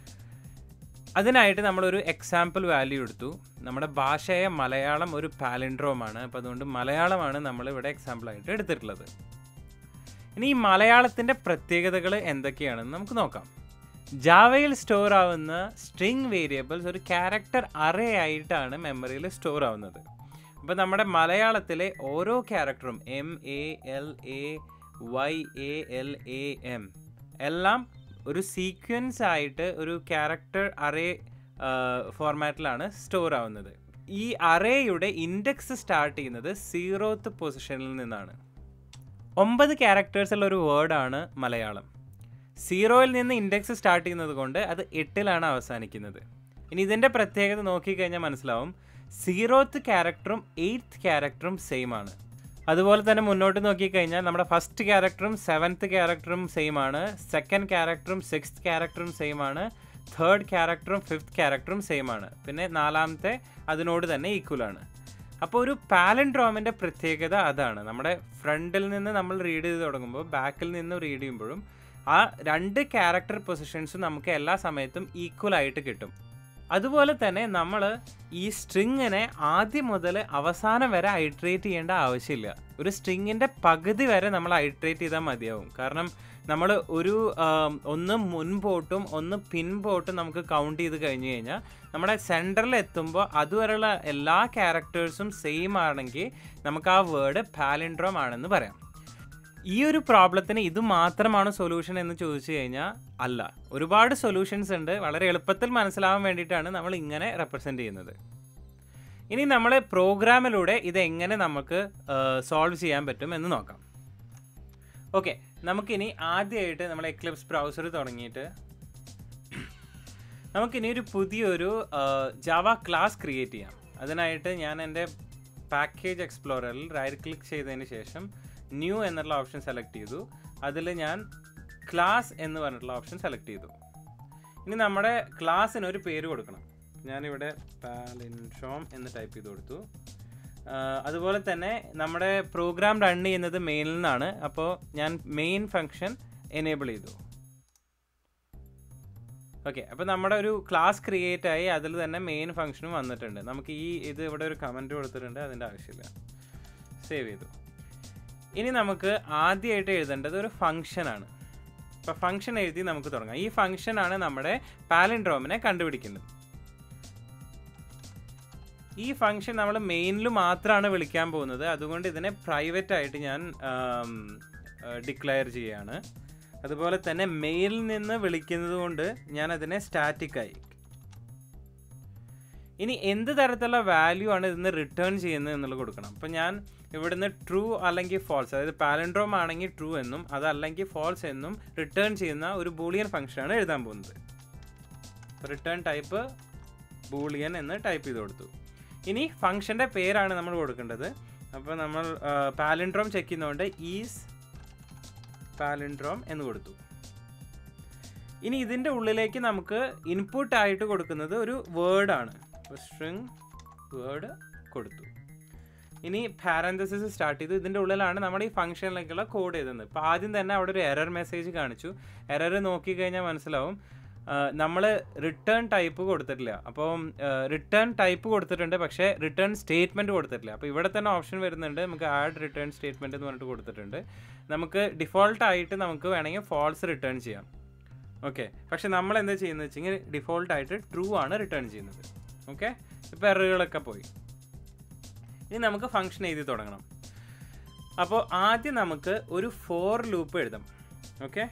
Speaker 1: അതിനായിട്ട് നമ്മളൊരു എക്സാമ്പിൾ വാല്യൂ എടുത്തു നമ്മുടെ ഭാഷയായ മലയാളം ഒരു പാലിൻഡ്രോമാണ് അപ്പോൾ അതുകൊണ്ട് മലയാളമാണ് നമ്മളിവിടെ എക്സാമ്പിളായിട്ട് എടുത്തിട്ടുള്ളത് ഇനി ഈ മലയാളത്തിൻ്റെ പ്രത്യേകതകൾ എന്തൊക്കെയാണെന്ന് നമുക്ക് നോക്കാം ജാവയിൽ സ്റ്റോർ ആവുന്ന സ്ട്രിങ് വേരിയബിൾസ് ഒരു ക്യാരക്ടർ അറേ ആയിട്ടാണ് മെമ്മറിയിൽ സ്റ്റോർ ആവുന്നത് അപ്പോൾ നമ്മുടെ മലയാളത്തിലെ ഓരോ ക്യാരക്ടറും M A L A Y A L A M എല്ലാം ഒരു സീക്വൻസ് ആയിട്ട് ഒരു ക്യാരക്ടർ അറേ ഫോർമാറ്റിലാണ് സ്റ്റോർ ആവുന്നത് ഈ അറേയുടെ ഇൻഡെക്സ് സ്റ്റാർട്ട് ചെയ്യുന്നത് സീറോത്ത് പൊസിഷനിൽ നിന്നാണ് ഒമ്പത് ക്യാരക്ടേഴ്സ് ഉള്ള ഒരു വേർഡാണ് മലയാളം സീറോയിൽ നിന്ന് ഇൻഡെക്സ് സ്റ്റാർട്ട് ചെയ്യുന്നത് കൊണ്ട് അത് എട്ടിലാണ് അവസാനിക്കുന്നത് ഇനി ഇതിൻ്റെ പ്രത്യേകത നോക്കിക്കഴിഞ്ഞാൽ മനസ്സിലാവും സീറോത്ത് ക്യാരക്ടറും എയ്ത്ത് ക്യാരക്ടറും സെയിം ആണ് അതുപോലെ തന്നെ മുന്നോട്ട് നോക്കിക്കഴിഞ്ഞാൽ നമ്മുടെ ഫസ്റ്റ് ക്യാരക്ടറും സെവൻത്ത് ക്യാരക്ടറും സെയിം ആണ് സെക്കൻഡ് ക്യാരക്ടറും സിക്സ്ത് ക്യാരക്ടറും സെയിം ആണ് തേർഡ് ക്യാരക്ടറും ഫിഫ്ത്ത് ക്യാരക്ടറും സെയിം ആണ് പിന്നെ നാലാമത്തെ അതിനോട് തന്നെ ഈക്വൽ ആണ് അപ്പോൾ ഒരു പാലൻഡ്രോമിൻ്റെ പ്രത്യേകത അതാണ് നമ്മുടെ ഫ്രണ്ടിൽ നിന്ന് നമ്മൾ റീഡ് ചെയ്ത് തുടങ്ങുമ്പോൾ ബാക്കിൽ നിന്ന് റീഡ് ചെയ്യുമ്പോഴും ആ രണ്ട് ക്യാരക്ടർ പൊസിഷൻസും നമുക്ക് എല്ലാ സമയത്തും ഈക്വൽ ആയിട്ട് കിട്ടും അതുപോലെ തന്നെ നമ്മൾ ഈ സ്ട്രിങ്ങിനെ ആദ്യം മുതൽ അവസാനം വരെ ഐട്രേറ്റ് ചെയ്യേണ്ട ആവശ്യമില്ല ഒരു സ്ട്രിങ്ങിൻ്റെ പകുതി വരെ നമ്മൾ ഐട്രേറ്റ് ചെയ്താൽ മതിയാവും കാരണം നമ്മൾ ഒരു ആം, ഒന്ന് മുൻപോട്ടും ഒന്ന് പിൻപോട്ടും നമുക്ക് കൗണ്ട് ചെയ്ത് കഴിഞ്ഞ് കഴിഞ്ഞാൽ നമ്മുടെ സെൻറ്ററിൽ എത്തുമ്പോൾ അതുവരെയുള്ള എല്ലാ ക്യാരക്ടേഴ്സും സെയിം ആണെങ്കിൽ നമുക്ക് ആ വേർഡ് പാലിൻഡ്രോം ആണെന്ന് പറയാം ഈ ഒരു പ്രോബ്ലത്തിന് ഇത് മാത്രമാണ് സൊല്യൂഷൻ എന്ന് ചോദിച്ചു കഴിഞ്ഞാൽ അല്ല ഒരുപാട് സൊല്യൂഷൻസ് ഉണ്ട് വളരെ എളുപ്പത്തിൽ മനസ്സിലാവാൻ വേണ്ടിയിട്ടാണ് നമ്മൾ ഇങ്ങനെ റെപ്രസെൻ്റ് ചെയ്യുന്നത് ഇനി നമ്മൾ പ്രോഗ്രാമിലൂടെ ഇത് എങ്ങനെ നമുക്ക് സോൾവ് ചെയ്യാൻ പറ്റും എന്ന് നോക്കാം ഓക്കെ നമുക്കിനി ആദ്യമായിട്ട് നമ്മൾ എക്ലിപ്സ് ബ്രൗസർ തുടങ്ങിയിട്ട് നമുക്കിനി ഒരു പുതിയൊരു ജാവ ക്ലാസ് ക്രിയേറ്റ് ചെയ്യാം അതിനായിട്ട് ഞാൻ എൻ്റെ പാക്കേജ് എക്സ്പ്ലോററിൽ റൈറ്റ് ക്ലിക്ക് ചെയ്തതിന് ശേഷം ന്യൂ എന്നുള്ള ഓപ്ഷൻ സെലക്ട് ചെയ്തു അതിൽ ഞാൻ ക്ലാസ് എന്ന് പറഞ്ഞിട്ടുള്ള ഓപ്ഷൻ സെലക്ട് ചെയ്തു ഇനി നമ്മുടെ ക്ലാസ്സിന് ഒരു പേര് കൊടുക്കണം ഞാനിവിടെ പാലിൻഷോം എന്ന് ടൈപ്പ് ചെയ്ത് കൊടുത്തു ആ, അതുപോലെ തന്നെ നമ്മുടെ പ്രോഗ്രാം റൺ ചെയ്യുന്നത് മെയിനിൽ നിന്നാണ് അപ്പോൾ ഞാൻ മെയിൻ ഫങ്ഷൻ എനേബിൾ ചെയ്തു ഓക്കെ അപ്പോൾ നമ്മുടെ ഒരു ക്ലാസ് ക്രിയേറ്റ് ആയി അതിൽ തന്നെ മെയിൻ ഫംഗ്ഷനും വന്നിട്ടുണ്ട് നമുക്ക് ഈ ഇത് ഇവിടെ ഒരു കമൻറ്റ് കൊടുത്തിട്ടുണ്ട് അതിൻ്റെ ആവശ്യമില്ല സേവ് ചെയ്തു ഇനി നമുക്ക് ആദ്യമായിട്ട് എഴുതേണ്ടത് ഒരു ഫംഗ്ഷനാണ് അപ്പോൾ ഫംഗ്ഷൻ എഴുതി നമുക്ക് തുടങ്ങാം ഈ ഫംഗ്ഷനാണ് നമ്മുടെ പാലിൻഡ്രോമിനെ കണ്ടുപിടിക്കുന്നത് ഈ ഫംഗ്ഷൻ നമ്മൾ മെയിനിൽ മാത്രമാണ് വിളിക്കാൻ പോകുന്നത് അതുകൊണ്ട് ഇതിനെ പ്രൈവറ്റ് ആയിട്ട് ഞാൻ ഡിക്ലെയർ ചെയ്യാണ് അതുപോലെ തന്നെ മെയിലിൽ നിന്ന് വിളിക്കുന്നത് കൊണ്ട് ഞാൻ അതിനെ സ്റ്റാറ്റിക് ആയി ഇനി എന്ത് തരത്തിലുള്ള വാല്യൂ ആണ് ഇതിന് റിട്ടേൺ ചെയ്യുന്നത് എന്നുള്ളത് കൊടുക്കണം അപ്പം ഞാൻ ഇവിടുന്ന് ട്രൂ അല്ലെങ്കിൽ ഫോൾസ് അതായത് പാലൻഡ്രോം ആണെങ്കിൽ ട്രൂ എന്നും അതല്ലെങ്കിൽ ഫോൾസ് എന്നും റിട്ടേൺ ചെയ്യുന്ന ഒരു ബൂളിയൻ ഫംഗ്ഷനാണ് എഴുതാൻ പോകുന്നത് റിട്ടേൺ ടൈപ്പ് ബൂളിയൻ എന്ന് ടൈപ്പ് ചെയ്ത് കൊടുത്തു ഇനി ഫംഗ്ഷൻ്റെ പേരാണ് നമ്മൾ കൊടുക്കേണ്ടത് അപ്പോൾ നമ്മൾ പാലിൻഡ്രോം ചെക്ക് ചെയ്യുന്നതുകൊണ്ട് ഈസ് പാലിൻഡ്രോം എന്ന് കൊടുത്തു ഇനി ഇതിൻ്റെ ഉള്ളിലേക്ക് നമുക്ക് ഇൻപുട്ട് ആയിട്ട് കൊടുക്കുന്നത് ഒരു വേർഡാണ് സ്ട്രിങ് വേർഡ് കൊടുത്തു ഇനി പാരന്തസിസ് സ്റ്റാർട്ട് ചെയ്തു ഇതിൻ്റെ ഉള്ളിലാണ് നമ്മുടെ ഈ ഫംഗ്ഷനിലേക്കുള്ള കോഡ് എഴുതുന്നത് ഇപ്പോൾ ആദ്യം തന്നെ അവിടെ ഒരു എറർ മെസ്സേജ് കാണിച്ചു എറർ നോക്കിക്കഴിഞ്ഞാൽ മനസ്സിലാവും നമ്മൾ റിട്ടേൺ ടൈപ്പ് കൊടുത്തിട്ടില്ല അപ്പോൾ റിട്ടേൺ ടൈപ്പ് കൊടുത്തിട്ടുണ്ട് പക്ഷേ റിട്ടേൺ സ്റ്റേറ്റ്മെൻറ്റ് കൊടുത്തിട്ടില്ല അപ്പോൾ ഇവിടെ തന്നെ ഓപ്ഷൻ വരുന്നുണ്ട് നമുക്ക് ആഡ് റിട്ടേൺ സ്റ്റേറ്റ്മെൻറ്റ് എന്ന് പറഞ്ഞിട്ട് കൊടുത്തിട്ടുണ്ട് നമുക്ക് ഡിഫോൾട്ട് ആയിട്ട് നമുക്ക് വേണമെങ്കിൽ ഫോൾസ് റിട്ടേൺ ചെയ്യാം ഓക്കെ പക്ഷെ നമ്മൾ എന്താ ചെയ്യുന്നത് വെച്ചെങ്കിൽ ഡിഫോൾട്ട് ആയിട്ട് ട്രൂ ആണ് റിട്ടേൺ ചെയ്യുന്നത് ഓക്കെ ഇപ്പോൾ എററുകളൊക്കെ പോയി ഇനി നമുക്ക് ഫംഗ്ഷൻ എഴുതി തുടങ്ങണം അപ്പോൾ ആദ്യം നമുക്ക് ഒരു ഫോർ ലൂപ്പ് എഴുതാം ഓക്കെ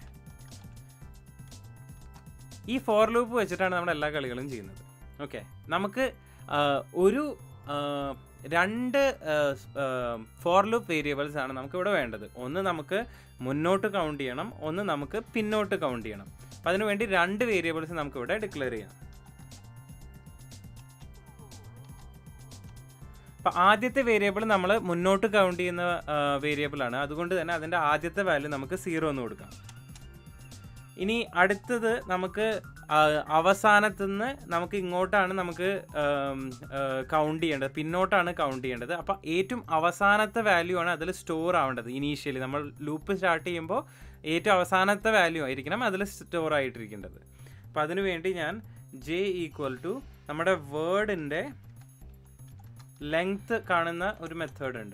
Speaker 1: ഈ ഫോർ ലൂപ്പ് വെച്ചിട്ടാണ് നമ്മൾ എല്ലാ കളികളും ചെയ്യുന്നത് ഓക്കെ നമുക്ക് ഒരു ആ, രണ്ട് ഫോർ ലൂപ്പ് വേരിയബിൾസ് ആണ് നമുക്ക് ഇവിടെ വേണ്ടത് ഒന്ന് നമുക്ക് മുന്നോട്ട് കൗണ്ട് ചെയ്യണം ഒന്ന് നമുക്ക് പിന്നോട്ട് കൗണ്ട് ചെയ്യണം അപ്പം അതിനുവേണ്ടി രണ്ട് വേരിയബിൾസ് നമുക്ക് ഇവിടെ ഡിക്ലെയർ ചെയ്യാം അപ്പം ആദ്യത്തെ വേരിയബിൾ നമ്മൾ മുന്നോട്ട് കൗണ്ട് ചെയ്യുന്ന വേരിയബിൾ ആണ് അതുകൊണ്ട് തന്നെ അതിൻ്റെ ആദ്യത്തെ വാല്യൂ നമുക്ക് സീറോ എന്ന് കൊടുക്കാം ഇനി അടുത്തത് നമുക്ക് ആ, അവസാനത്തുനിന്ന് നമുക്ക് ഇങ്ങോട്ടാണ് നമുക്ക് കൗണ്ട് ചെയ്യേണ്ടത് പിന്നോട്ടാണ് കൗണ്ട് ചെയ്യേണ്ടത് അപ്പോൾ ഏറ്റവും അവസാനത്തെ വാല്യൂ ആണ് അതിൽ സ്റ്റോർ ആവേണ്ടത് ഇനീഷ്യലി നമ്മൾ ലൂപ്പ് സ്റ്റാർട്ട് ചെയ്യുമ്പോൾ ഏറ്റവും അവസാനത്തെ വാല്യൂ ആയിരിക്കണം അതിൽ സ്റ്റോർ ആയിട്ടിരിക്കേണ്ടത് അപ്പോൾ അതിനു വേണ്ടി ഞാൻ ജെ ഈക്വൽ ടു നമ്മുടെ വേർഡിൻ്റെ ലെങ്ത് കാണുന്ന ഒരു മെത്തേഡ് ഉണ്ട്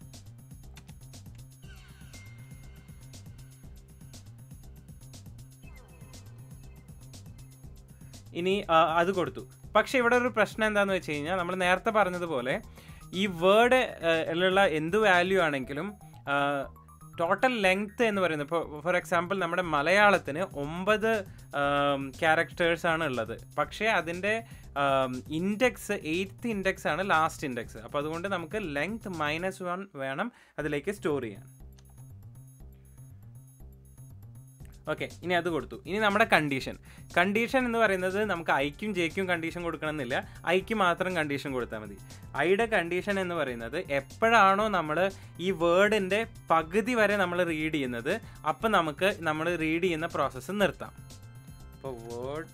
Speaker 1: ഇനി ആ, അത് കൊടുത്തു പക്ഷെ ഇവിടെ ഒരു പ്രശ്നം എന്താണെന്ന് വെച്ച് കഴിഞ്ഞാൽ നമ്മൾ നേരത്തെ പറഞ്ഞതുപോലെ ഈ വേർഡ് ഉള്ള എന്ത് വാല്യൂ ആണെങ്കിലും ടോട്ടൽ ലെങ്ത് എന്ന് പറയുന്നത് ഇപ്പോൾ ഫോർ എക്സാമ്പിൾ നമ്മുടെ മലയാളത്തിന് ഒമ്പത് ക്യാരക്ടേഴ്സ് ആണ് ഉള്ളത് പക്ഷേ അതിൻ്റെ ഇൻഡെക്സ് എയ്ത്ത് ഇൻഡെക്സ് ആണ് ലാസ്റ്റ് ഇൻഡെക്സ് അപ്പോൾ അതുകൊണ്ട് നമുക്ക് ലെങ്ത് മൈനസ് വൺ വേണം അതിലേക്ക് സ്റ്റോർ ചെയ്യാൻ ഓക്കെ ഇനി അത് കൊടുത്തു ഇനി നമ്മുടെ കണ്ടീഷൻ കണ്ടീഷൻ എന്ന് പറയുന്നത് നമുക്ക് ഐക്കും ജെക്കും കണ്ടീഷൻ കൊടുക്കണമെന്നില്ല ഐക്ക് മാത്രം കണ്ടീഷൻ കൊടുത്താൽ മതി ഐയുടെ കണ്ടീഷൻ എന്ന് പറയുന്നത് എപ്പോഴാണോ നമ്മൾ ഈ വേർഡിൻ്റെ പകുതി വരെ നമ്മൾ റീഡ് ചെയ്യുന്നത് അപ്പം നമുക്ക് നമ്മൾ റീഡ് ചെയ്യുന്ന പ്രോസസ്സ് നിർത്താം അപ്പോൾ word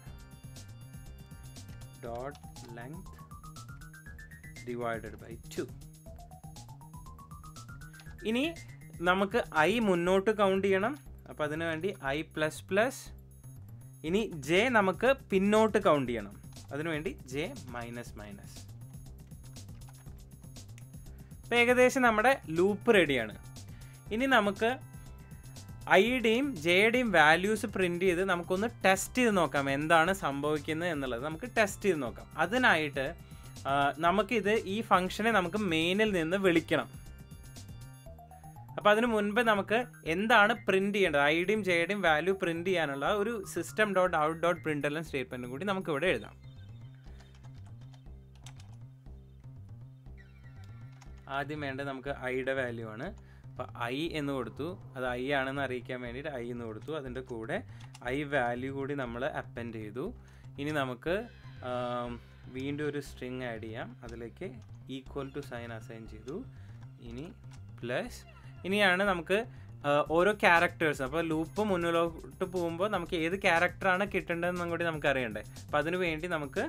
Speaker 1: dot length divided by two ഇനി നമുക്ക് ഐ മുന്നോട്ട് കൗണ്ട് ചെയ്യണം അപ്പോൾ അതിനു വേണ്ടി ഐ പ്ലസ് പ്ലസ് ഇനി ജെ നമുക്ക് പിന്നോട്ട് കൗണ്ട് ചെയ്യണം അതിനുവേണ്ടി ജെ മൈനസ് മൈനസ് ഇപ്പം ഏകദേശം നമ്മുടെ ലൂപ്പ് റെഡിയാണ് ഇനി നമുക്ക് ഐയുടെയും ജെയുടെയും വാല്യൂസ് പ്രിന്റ് ചെയ്ത് നമുക്കൊന്ന് ടെസ്റ്റ് ചെയ്ത് നോക്കാം എന്താണ് സംഭവിക്കുന്നത് എന്നുള്ളത് നമുക്ക് ടെസ്റ്റ് ചെയ്ത് നോക്കാം അതിനായിട്ട് ആ, നമുക്കിത് ഈ ഫംഗ്ഷനെ നമുക്ക് മെയിനിൽ നിന്ന് വിളിക്കണം അപ്പോൾ അതിന് മുൻപ് നമുക്ക് എന്താണ് പ്രിന്റ് ചെയ്യേണ്ടത് ഐഡിയും ജെയുടെയും വാല്യൂ പ്രിന്റ് ചെയ്യാനുള്ള ഒരു system dot out dot print എല്ലാം സ്റ്റേറ്റ്മെന്റും കൂടി നമുക്ക് ഇവിടെ എഴുതാം ആദ്യം വേണ്ടത് നമുക്ക് ഐയുടെ വാല്യൂ ആണ് അപ്പോൾ ഐ എന്ന് കൊടുത്തു അത് ഐ ആണെന്ന് അറിയിക്കാൻ വേണ്ടിയിട്ട് ഐ എന്ന് കൊടുത്തു അതിൻ്റെ കൂടെ ഐ വാല്യൂ കൂടി നമ്മൾ അപ്പൻഡ് ചെയ്തു ഇനി നമുക്ക് ആം, വീണ്ടും ഒരു സ്ട്രിങ് ആഡ് ചെയ്യാം അതിലേക്ക് ഈക്വൽ ടു സൈൻ അസൈൻ ചെയ്തു ഇനി പ്ലസ് ഇനിയാണ് നമുക്ക് ആ, ഓരോ ക്യാരക്ടേഴ്സ് അപ്പോൾ ലൂപ്പ് മുന്നിലോട്ട് പോകുമ്പോൾ നമുക്ക് ഏത് ക്യാരക്ടറാണ് കിട്ടേണ്ടതെന്നും കൂടി നമുക്ക് അറിയണ്ടേ അപ്പോൾ അതിനു വേണ്ടി നമുക്ക്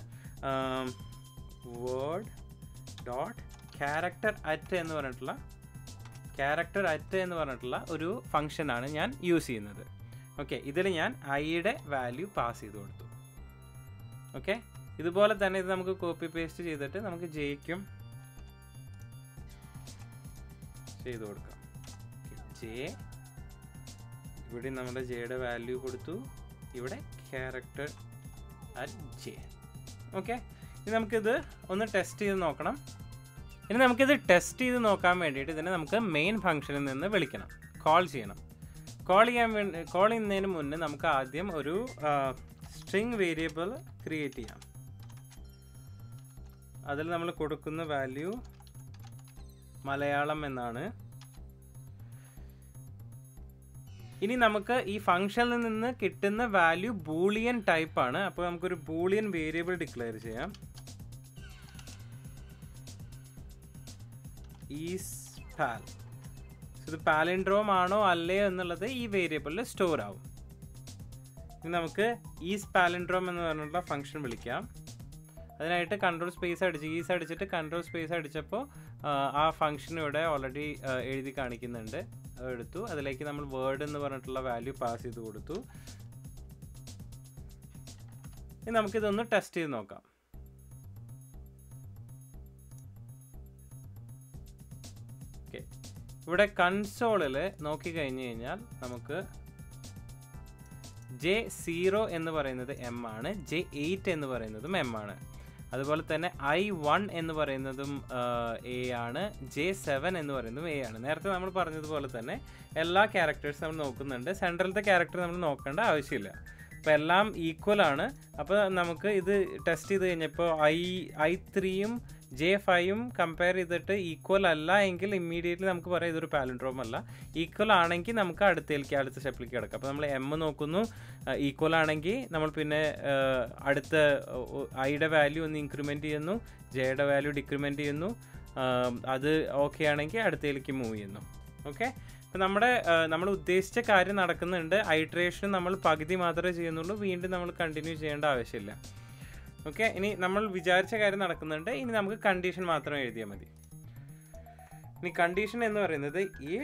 Speaker 1: വേർഡ് ഡോട്ട് ക്യാരക്ടർ അറ്റ് എന്ന് പറഞ്ഞിട്ടുള്ള ക്യാരക്ടർ അറ്റ് എന്ന് പറഞ്ഞിട്ടുള്ള ഒരു ഫംഗ്ഷനാണ് ഞാൻ യൂസ് ചെയ്യുന്നത് ഓക്കെ ഇതിൽ ഞാൻ ഐയുടെ വാല്യൂ പാസ് ചെയ്ത് കൊടുത്തു ഓക്കെ ഇതുപോലെ തന്നെ ഇത് നമുക്ക് കോപ്പി പേസ്റ്റ് ചെയ്തിട്ട് നമുക്ക് ജയിക്കും ചെയ്ത് കൊടുക്കാം ജെ ഇവിടെ നമ്മുടെ ജെയുടെ വാല്യൂ കൊടുത്തു ഇവിടെ ക്യാരക്ടർ അറ്റ് ജെ ഓക്കെ ഇനി നമുക്കിത് ഒന്ന് ടെസ്റ്റ് ചെയ്ത് നോക്കണം ഇനി നമുക്കിത് ടെസ്റ്റ് ചെയ്ത് നോക്കാൻ വേണ്ടിയിട്ട് ഇതിനെ നമുക്ക് മെയിൻ ഫംഗ്ഷനിൽ നിന്ന് വിളിക്കണം കോൾ ചെയ്യണം കോൾ ചെയ്യാൻ വേണ്ടി കോൾ ചെയ്യുന്നതിന് മുന്നേ നമുക്ക് ആദ്യം ഒരു സ്ട്രിങ് വേരിയബിൾ ക്രിയേറ്റ് ചെയ്യാം അതിൽ നമ്മൾ കൊടുക്കുന്ന വാല്യൂ മലയാളം എന്നാണ് ഇനി നമുക്ക് ഈ ഫംഗ്ഷനിൽ നിന്ന് കിട്ടുന്ന വാല്യൂ ബൂളിയൻ ടൈപ്പ് ആണ് അപ്പോൾ നമുക്കൊരു ബൂളിയൻ വേരിയബിൾ ഡിക്ലെയർ ചെയ്യാം ഈസ് പാൽ ഇത് പാലിൻഡ്രോം ആണോ അല്ലയോ എന്നുള്ളത് ഈ വേരിയബിളിൽ സ്റ്റോർ ആവും ഇനി നമുക്ക് ഈസ് പാലിൻഡ്രോം എന്ന് പറഞ്ഞിട്ടുള്ള ഫംഗ്ഷൻ വിളിക്കാം അതിനായിട്ട് കൺട്രോൾ സ്പേസ് അടിച്ച് ഈസ് അടിച്ചിട്ട് കൺട്രോൾ സ്പേസ് അടിച്ചപ്പോൾ ആ ഫംഗ്ഷൻ ഇവിടെ ഓൾറെഡി എഴുതി കാണിക്കുന്നുണ്ട് അത് എടുത്തു അതിലേക്ക് നമ്മൾ വേർഡ് എന്ന് പറഞ്ഞിട്ടുള്ള വാല്യൂ പാസ് ചെയ്ത് കൊടുത്തു ഇനി നമുക്കിതൊന്ന് ടെസ്റ്റ് ചെയ്ത് നോക്കാം ഓക്കെ ഇവിടെ കൺസോളിൽ നോക്കിക്കഴിഞ്ഞ് കഴിഞ്ഞാൽ നമുക്ക് ജെ സീറോ എന്ന് പറയുന്നത് എം ആണ് ജെ എയ്റ്റ് എന്ന് പറയുന്നതും എം ആണ് അതുപോലെ തന്നെ ഐ വൺ എന്ന് പറയുന്നതും എ ആണ് ജെ സെവൻ എന്ന് പറയുന്നതും എ ആണ് നേരത്തെ നമ്മൾ പറഞ്ഞതുപോലെ തന്നെ എല്ലാ ക്യാരക്ടേഴ്സും നമ്മൾ നോക്കുന്നുണ്ട് സെൻട്രലത്തെ ക്യാരക്ടർ നമ്മൾ നോക്കേണ്ട ആവശ്യമില്ല അപ്പോൾ എല്ലാം ഈക്വൽ ആണ് അപ്പോൾ നമുക്ക് ഇത് ടെസ്റ്റ് ചെയ്ത് കഴിഞ്ഞപ്പോൾ ഐ ഐ ത്രീയും ജെ ഫൈവും കമ്പയർ ചെയ്തിട്ട് ഈക്വൽ അല്ല എങ്കിൽ ഇമ്മീഡിയറ്റ്ലി നമുക്ക് പറയാം ഇതൊരു പാലൻഡ്രോം അല്ല ഈക്വൽ ആണെങ്കിൽ നമുക്ക് അടുത്തേക്ക് അടുത്ത സ്റ്റെപ്പിലേക്ക് കിടക്കാം അപ്പോൾ നമ്മൾ എം നോക്കുന്നു ഈക്വൽ ആണെങ്കിൽ നമ്മൾ പിന്നെ ആ, അടുത്ത ഐയുടെ വാല്യൂ ഒന്ന് ഇൻക്രിമെൻറ്റ് ചെയ്യുന്നു ജെയുടെ വാല്യൂ ഡിക്രിമെൻറ്റ് ചെയ്യുന്നു ആ, അത് ഓക്കെ ആണെങ്കിൽ അടുത്തേക്ക് മൂവ് ചെയ്യുന്നു ഓക്കെ അപ്പം നമ്മുടെ ആ, നമ്മൾ ഉദ്ദേശിച്ച കാര്യം നടക്കുന്നുണ്ട് ഐട്രേഷൻ നമ്മൾ പകുതി മാത്രമേ ചെയ്യുന്നുള്ളൂ വീണ്ടും നമ്മൾ കണ്ടിന്യൂ ചെയ്യേണ്ട ആവശ്യമില്ല ഓക്കെ ഇനി നമ്മൾ വിചാരിച്ച കാര്യം നടക്കുന്നുണ്ട് ഇനി നമുക്ക് കണ്ടീഷൻ മാത്രം എഴുതിയാൽ മതി ഇനി കണ്ടീഷൻ എന്ന് പറയുന്നത് ഈ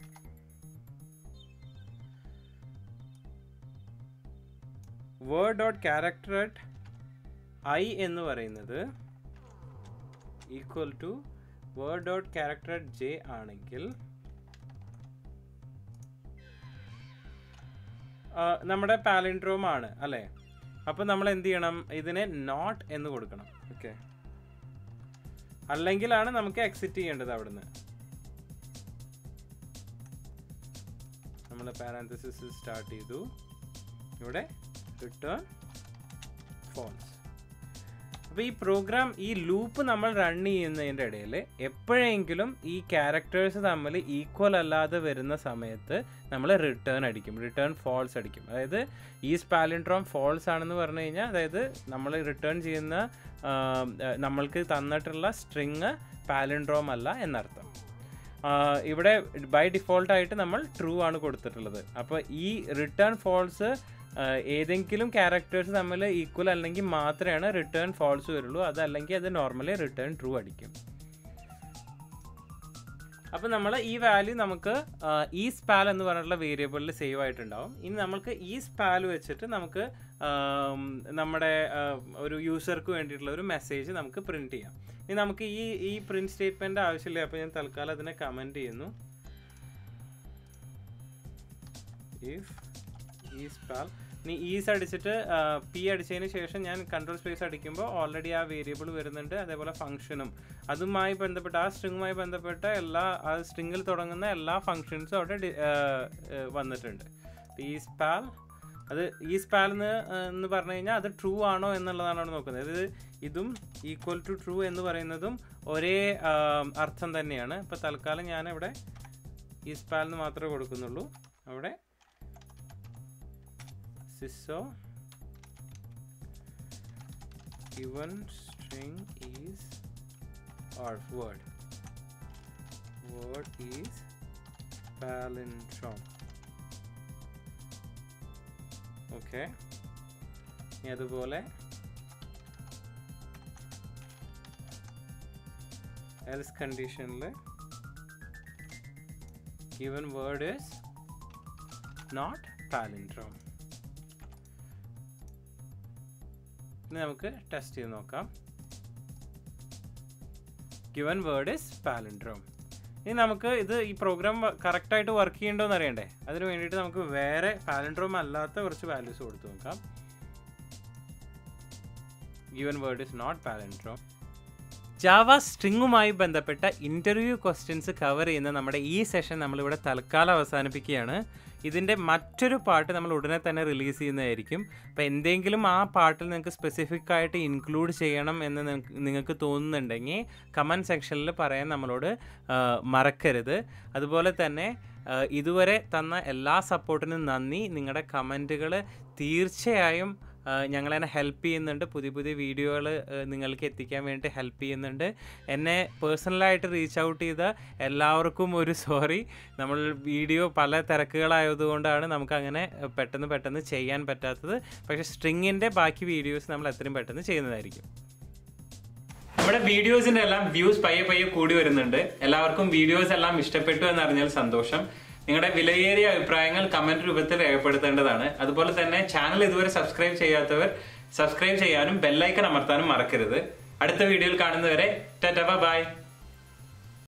Speaker 1: word dot character at i എന്ന് പറയുന്നത് equal to word dot character at j ആണെങ്കിൽ ആ, നമ്മുടെ പാലിൻഡ്രോം ആണ് അല്ലേ അപ്പോൾ നമ്മൾ എന്ത് ചെയ്യണം ഇതിനെ നോട്ട് എന്ന് കൊടുക്കണം ഓക്കെ അല്ലെങ്കിലാണ് നമുക്ക് എക്സിറ്റ് ചെയ്യേണ്ടത് അവിടുന്ന് നമ്മൾ പാരാന്തസിസ് സ്റ്റാർട്ട് ചെയ്തു ഇവിടെ റിട്ടേൺ ഫോൾസ് അപ്പോൾ ഈ പ്രോഗ്രാം ഈ ലൂപ്പ് നമ്മൾ റൺ ചെയ്യുന്നതിൻ്റെ ഇടയിൽ എപ്പോഴെങ്കിലും ഈ ക്യാരക്ടേഴ്സ് തമ്മിൽ ഈക്വൽ അല്ലാതെ വരുന്ന സമയത്ത് നമ്മൾ റിട്ടേൺ അടിക്കും റിട്ടേൺ ഫോൾസ് അടിക്കും അതായത് ഈ സ്പാലിൻഡ്രോം ഫോൾസ് ആണെന്ന് പറഞ്ഞു കഴിഞ്ഞാൽ അതായത് നമ്മൾ റിട്ടേൺ ചെയ്യുന്ന ആ, നമ്മൾക്ക് തന്നിട്ടുള്ള സ്ട്രിങ് പാലിൻഡ്രോം അല്ല എന്നർത്ഥം ആ, ഇവിടെ ബൈ ഡിഫോൾട്ട് ആയിട്ട് നമ്മൾ ട്രൂ ആണ് കൊടുത്തിട്ടുള്ളത് അപ്പോൾ ഈ റിട്ടേൺ ഫോൾസ് ഏതെങ്കിലും ക്യാരക്ടേഴ്സ് തമ്മിൽ ഈക്വൽ അല്ലെങ്കിൽ മാത്രമാണ് റിട്ടേൺ ഫോൾസ് വരുള്ളൂ അതല്ലെങ്കിൽ അത് നോർമലി റിട്ടേൺ ട്രൂ അടിക്കും അപ്പോൾ നമ്മൾ ഈ വാല്യൂ നമുക്ക് ഈ സ്പാൽ എന്ന് പറഞ്ഞിട്ടുള്ള വേരിയബിളിൽ സേവ് ആയിട്ടുണ്ടാവും ഇനി നമുക്ക് ഈ സ്പാൽ വെച്ചിട്ട് നമുക്ക് ആം, നമ്മുടെ ആ, ഒരു യൂസർക്ക് വേണ്ടിയിട്ടുള്ള ഒരു മെസ്സേജ് നമുക്ക് പ്രിന്റ് ചെയ്യാം ഇനി നമുക്ക് ഈ ഈ പ്രിന്റ് സ്റ്റേറ്റ്മെന്റ് ആവശ്യമില്ല അപ്പോൾ ഞാൻ തൽക്കാലം അതിനെ കമന്റ് ചെയ്യുന്നു ഇഫ് ഈ സ്പാൽ ഇനി ഈസ് അടിച്ചിട്ട് പി അടിച്ചതിന് ശേഷം ഞാൻ കൺട്രോൾ സ്പേസ് അടിക്കുമ്പോൾ ഓൾറെഡി ആ വേരിയബിൾ വരുന്നുണ്ട് അതേപോലെ ഫംഗ്ഷനും അതുമായി ബന്ധപ്പെട്ട ആ സ്ട്രിങ്ങുമായി ബന്ധപ്പെട്ട എല്ലാ ആ സ്ട്രിങ്ങിൽ തുടങ്ങുന്ന എല്ലാ ഫങ്ഷൻസും അവിടെ ഡി- ആ, ആ, വന്നിട്ടുണ്ട് ഈ സ്പാൽ അത് ഈ സ്പാൽ എന്ന് എന്ന് പറഞ്ഞു കഴിഞ്ഞാൽ അത് ട്രൂ ആണോ എന്നുള്ളതാണ് അവിടെ നോക്കുന്നത് അതായത് ഇതും ഈക്വൽ ടു ട്രൂ എന്ന് പറയുന്നതും ഒരേ ആ, അർത്ഥം തന്നെയാണ് ഇപ്പോൾ തൽക്കാലം ഞാൻ ഇവിടെ ഈ സ്പാൽ എന്ന് മാത്രമേ കൊടുക്കുന്നുള്ളൂ അവിടെ സിസോ given string is or word word is palindrome okay ഇനി അതുപോലെ എൽസ് കണ്ടീഷനിൽ given word is not palindrome ഇനി നമുക്ക് ടെസ്റ്റ് ചെയ്ത് നോക്കാം ഗിവൻ വേർഡ് ഇസ് പാലൻഡ്രോം ഇനി നമുക്ക് ഇത് ഈ പ്രോഗ്രാം കറക്റ്റായിട്ട് വർക്ക് ചെയ്യണ്ടോ എന്ന് അറിയണ്ടേ അതിന് വേണ്ടിയിട്ട് നമുക്ക് വേറെ പാലൻഡ്രോം അല്ലാത്ത കുറച്ച് വാല്യൂസ് കൊടുത്തു നോക്കാം given word is not palindrome Java സ്ട്രിങ്ങുമായി ബന്ധപ്പെട്ട ഇൻ്റർവ്യൂ ക്വസ്റ്റ്യൻസ് കവർ ചെയ്യുന്ന നമ്മുടെ ഈ സെഷൻ നമ്മളിവിടെ തൽക്കാലം അവസാനിപ്പിക്കുകയാണ് ഇതിൻ്റെ മറ്റൊരു പാട്ട് നമ്മൾ ഉടനെ തന്നെ റിലീസ് ചെയ്യുന്നതായിരിക്കും അപ്പോൾ എന്തെങ്കിലും ആ പാട്ടിൽ നിങ്ങൾക്ക് സ്പെസിഫിക് ആയിട്ട് ഇൻക്ലൂഡ് ചെയ്യണം എന്ന് നിങ്ങക്ക് നിങ്ങൾക്ക് തോന്നുന്നുണ്ടെങ്കിൽ കമൻറ്റ് സെക്ഷനിൽ പറയാൻ നമ്മളോട് ആ, മറക്കരുത് അതുപോലെ തന്നെ ആ, ഇതുവരെ തന്ന എല്ലാ സപ്പോർട്ടിനും നന്ദി നിങ്ങളുടെ കമൻറ്റുകൾ തീർച്ചയായും ആ, ഞങ്ങളെന്നെ ഹെൽപ്പ് ചെയ്യുന്നുണ്ട് പുതിയ പുതിയ വീഡിയോകൾ നിങ്ങൾക്ക് എത്തിക്കാൻ വേണ്ടി ഹെൽപ്പ് ചെയ്യുന്നുണ്ട് എന്നെ പേഴ്സണലായിട്ട് റീച്ച് ഔട്ട് ചെയ്ത എല്ലാവർക്കും ഒരു സോറി നമ്മൾ വീഡിയോ പല തിരക്കുകളായതുകൊണ്ടാണ് നമുക്ക് അങ്ങനെ പെട്ടെന്ന് പെട്ടെന്ന് ചെയ്യാൻ പറ്റാത്തത് പക്ഷേ സ്ട്രിങ്ങിൻ്റെ ബാക്കി വീഡിയോസ് നമ്മൾ എത്രയും പെട്ടെന്ന് ചെയ്യുന്നതായിരിക്കും നമ്മുടെ വീഡിയോസിന്റെ എല്ലാം വ്യൂസ് പയ്യെ പയ്യെ കൂടി വരുന്നുണ്ട് എല്ലാവർക്കും വീഡിയോസ് എല്ലാം ഇഷ്ടപ്പെട്ടു എന്ന് അറിഞ്ഞാൽ സന്തോഷം നിങ്ങളുടെ വിലയേറിയ അഭിപ്രായങ്ങൾ കമന്റ് രൂപത്തിൽ രേഖപ്പെടുത്തേണ്ടതാണ് അതുപോലെ തന്നെ ചാനൽ ഇതുവരെ സബ്സ്ക്രൈബ് ചെയ്യാത്തവർ സബ്സ്ക്രൈബ് ചെയ്യാനും ബെല്ലൈക്കൺ അമർത്താനും മറക്കരുത് അടുത്ത വീഡിയോയിൽ കാണുന്നവരെ ടാറ്റ ബൈ